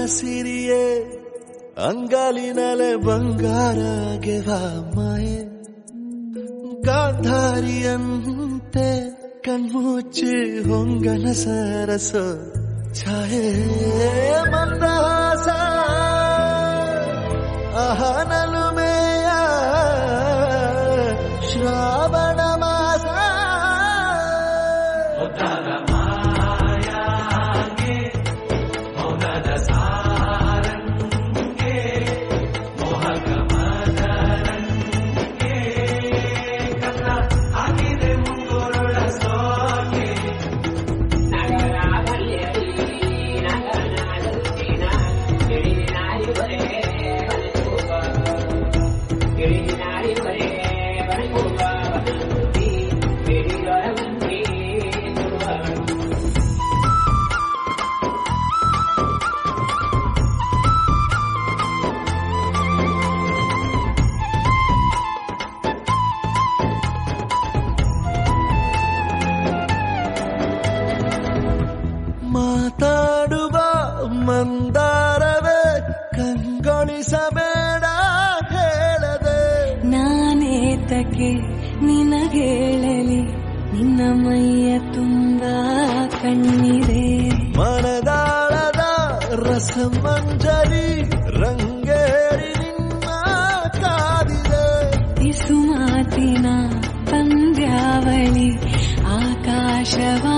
ಸಿರಿಯೇ ಅಂಗಾಲಿನಲೆ ಬಂಗಾರ ಮಾಯೆ ಗಾಂಧಾರಿಯಂತೆ ಕಣ್ಮುಚ್ಚಿ ಹೊಂಗನ ಸರಸ ಛಾಯೆ ಮಂದಹಾಸ ಅಹನಲು ಮೇಯ ಶ್ರಾವಣ ಮಾಸ ಮಾತಾಡುವ ಮಂದಾರವೇ ಕಂಗೊಳಿಸಬೇಡ ಹೇಳದೆ ನಾನೇತಕ್ಕೆ ನಿನಗೇಳಲಿ ನಿನ್ನ ಮೈಯ ತುಂಬ ಕಣ್ಣಿದೆ ಮನದಾಳದ ರಸಮಂಜರಿ ರಂಗೇರಿ ನಿನ್ನ ಕಾದಿದೆ ಇಸು ಮಾತಿನ ಪಂದ್ಯಾವಳಿ ಆಕಾಶವಾ